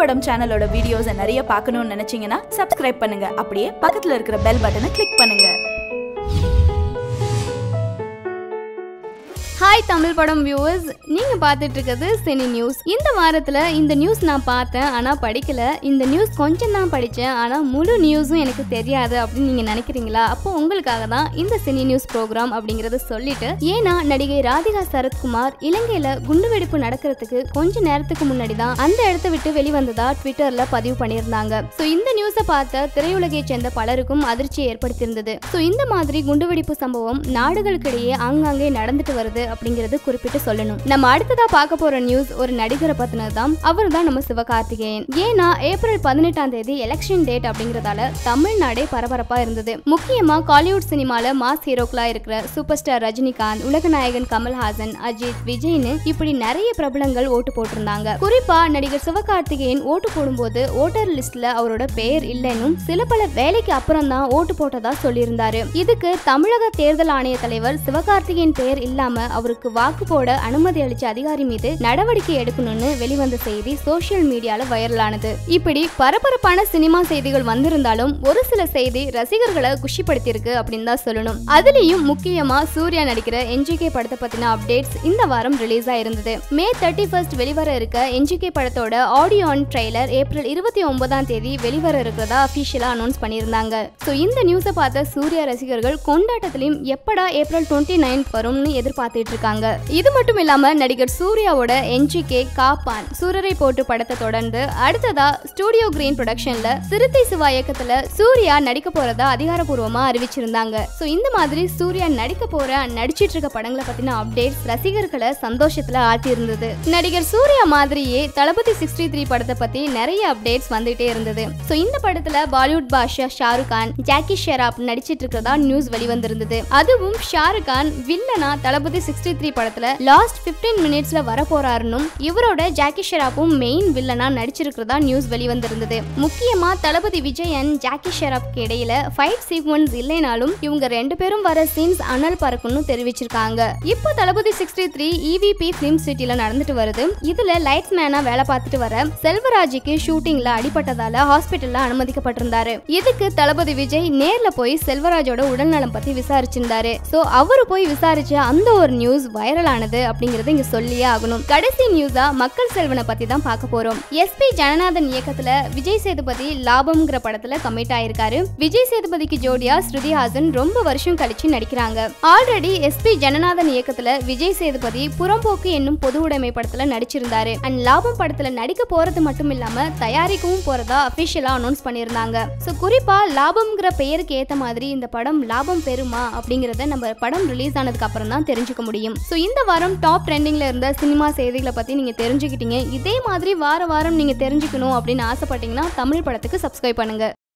படம் சேனலோட வீடியோஸை நிறைய பார்க்கணும்னு நினைச்சீங்கன்னா சப்ஸ்கிரைப் பண்ணுங்க அப்படியே பக்கத்துல இருக்கிற பெல் பட்டனை கிளிக் பண்ணுங்க ஹாய் தமிழ் படம் வியூவர்ஸ் நீங்க பார்த்துட்டு இருக்கிறது சினி நியூஸ் இந்த வாரத்துல இந்த நியூஸ் நான் பார்த்தேன் ஆனா படிக்கல இந்த நியூஸ் கொஞ்சம் தான் படிச்சேன் ஆனா முழு நியூஸும் எனக்கு தெரியாது அப்படின்னு நீங்க நினைக்கிறீங்களா அப்போ உங்களுக்காக தான் இந்த சினி நியூஸ் ப்ரோக்ராம் அப்படிங்கறத சொல்லிட்டு ஏன்னா நடிகை ராதிகா சரத்குமார் இலங்கையில குண்டுவெடிப்பு நடக்கிறதுக்கு கொஞ்ச நேரத்துக்கு முன்னாடி தான் அந்த இடத்த விட்டு வெளிவந்ததா ட்விட்டர்ல பதிவு பண்ணியிருந்தாங்க ஸோ இந்த நியூஸை பார்த்த திரையுலகை சேர்ந்த பலருக்கும் அதிர்ச்சியை ஏற்படுத்தியிருந்தது ஸோ இந்த மாதிரி குண்டுவெடிப்பு சம்பவம் நாடுகளுக்கிடையே ஆங்காங்கே நடந்துட்டு வருது அப்படிங்கறது குறிப்பிட்டு சொல்லணும் நம்ம அடுத்ததா பார்க்க போற நியூஸ் ஒரு நடிகரை பத்தினது தான் அவர் தான் நம்ம சிவகார்த்திகேயன் ஏன்னா ஏப்ரல் பதினெட்டாம் தேதி எலெக்ஷன் டேட் அப்படிங்கறதால தமிழ்நாடே பரபரப்பா இருந்தது முக்கியமா காலிவுட் சினிமால மாஸ் ஹீரோக்களா இருக்கிற சூப்பர் ஸ்டார் ரஜினிகாந்த் உலகநாயகன் கமல்ஹாசன் அஜித் விஜய்னு இப்படி நிறைய பிரபலங்கள் ஓட்டு போட்டிருந்தாங்க குறிப்பா நடிகர் சிவகார்த்திகேயன் ஓட்டு போடும்போது ஓட்டர் லிஸ்ட்ல அவரோட பெயர் இல்லைன்னும் சில பல வேலைக்கு அப்புறம் தான் ஓட்டு போட்டதா சொல்லியிருந்தாரு இதுக்கு தமிழக தேர்தல் ஆணைய தலைவர் சிவகார்த்திகேயன் பெயர் இல்லாம அவருக்கு வாக்கு போட அனுமதி அளிச்ச அதிகாரி மீது நடவடிக்கை எடுக்கணும்னு வெளிவந்த செய்தி சோஷியல் மீடியால வைரலானது இப்படி பரபரப்பான சினிமா செய்திகள் வந்திருந்தாலும் ஒரு சில செய்தி ரசிகர்களை குஷிப்படுத்தியிருக்கு அப்படின்னு தான் சொல்லணும் அதுலயும் முக்கியமா சூர்யா நடிக்கிற என்ஜிகே படத்தை பத்தின அப்டேட்ஸ் இந்த வாரம் ரிலீஸ் ஆயிருந்தது மே தேர்ட்டி ஃபர்ஸ்ட் வெளிவர இருக்க என்ஜிகே படத்தோட ஆடியோ ஆன் ட்ரெய்லர் ஏப்ரல் இருபத்தி ஒன்பதாம் தேதி வெளிவர இருக்கிறதா அபிஷியலா அனௌன்ஸ் பண்ணியிருந்தாங்க ஸோ இந்த நியூஸை பார்த்த சூர்யா ரசிகர்கள் கொண்டாட்டத்திலையும் எப்படா ஏப்ரல் டுவெண்ட்டி நைன்த் வரும்னு எதிர்பார்த்துட்டு இருக்காங்க இது மட்டும் இல்லாம நடிகர் சூர்யாவோட என்ஜிகே காப்பான் சூரரை போட்டு படத்தை தொடர்ந்து அடுத்ததா ஸ்டூடியோ கிரீன் ப்ரொடக்ஷன்ல சிறுத்தை சிவா இயக்கத்துல சூர்யா நடிக்க போறதா அதிகாரப்பூர்வமா அறிவிச்சிருந்தாங்க ஸோ இந்த மாதிரி சூர்யா நடிக்க போற நடிச்சிட்டு இருக்க படங்களை பத்தின அப்டேட்ஸ் ரசிகர்களை சந்தோஷத்துல ஆழ்த்தி இருந்தது நடிகர் சூர்யா மாதிரியே தளபதி சிக்ஸ்டி த்ரீ படத்தை பத்தி நிறைய அப்டேட்ஸ் வந்துட்டே இருந்தது ஸோ இந்த படத்துல பாலிவுட் பாஷா ஷாருக் கான் ஜாக்கி ஷெராப் நடிச்சிட்டு இருக்கிறதா நியூஸ் வெளிவந்திருந்தது அதுவும் ஷாருக் கான் வில்லனா தளபதி சிக்ஸ்டி த்ரீ படத்துல லாஸ்ட் 15 மினிட்ஸ்ல வர போறாருன்னும் இவரோட ஜாக்கி ஷெராப்பும் மெயின் வில்லனா நடிச்சிருக்கிறதா நியூஸ் வெளிவந்திருந்தது முக்கியமா தளபதி விஜய் அண்ட் ஜாக்கி ஷெராப்க்கு இடையில ஃபைட் சீக்வன்ஸ் இல்லைனாலும் இவங்க ரெண்டு பேரும் வர சீன்ஸ் அனல் பறக்கும்னு தெரிவிச்சிருக்காங்க இப்போ Thalapathy sixty three EVP film சிட்டில நடந்துட்டு வருது இதுல லைட்ஸ் மேனா வேலை பார்த்துட்டு வர செல்வராஜுக்கு ஷூட்டிங்ல அடிபட்டதால ஹாஸ்பிட்டல்ல அனுமதிக்கப்பட்டிருந்தாரு இதுக்கு தளபதி விஜய் நேர்ல போய் செல்வராஜோட உடல்நலம் பத்தி விசாரிச்சிருந்தாரு சோ அவரு போய் விசாரிச்ச அந்த ஒரு நியூஸ் வைரல் ஆனது அப்படிங்கறது இங்க சொல்லியே ஆகணும் கடைசி நியூஸா மக்கள் செல்வனை பத்தி தான் பார்க்க போறோம் எஸ்பி ஜனநாதன் இயக்கத்துல விஜய் சேதுபதி லாபம்ங்கிற படத்துல கமிட் ஆயிருக்காரு விஜய் சேதுபதிக்கு ஜோடியா ஸ்ருதிஹாசன் ரொம்ப வருஷம் கழிச்சு நடிக்கிறாங்க ஆல்ரெடி எஸ்பி ஜனநாதன் இயக்கத்துல விஜய் சேதுபதி புறம்போக்கு என்னும் பொது உடைமை படத்துல நடிச்சிருந்தாரு அண்ட் லாபம் படத்துல நடிக்க போறது மட்டும் இல்லாம தயாரிக்கவும் போறதா அபிஷியலா அனௌன்ஸ் பண்ணியிருந்தாங்க ஸோ குறிப்பா லாபம்ங்கிற பெயருக்கு ஏத்த மாதிரி இந்த படம் லாபம் பெறுமா அப்படிங்கறத நம்ம படம் ரிலீஸ் ஆனதுக்கு அப்புறம் தான் தெரிஞ்சுக்க முடியும் ஸோ இந்த வாரம் டாப் ட்ரெண்டிங்ல இருந்த சினிமா செய்திகளை பத்தி நீங்க தெரிஞ்சுக்கிட்டீங்க இதே மாதிரி வார வாரம் நீங்க தெரிஞ்சுக்கணும் அப்படின்னு ஆசைப்பட்டீங்கன்னா தமிழ் படத்துக்கு சப்ஸ்கிரைப் பண்ணுங்க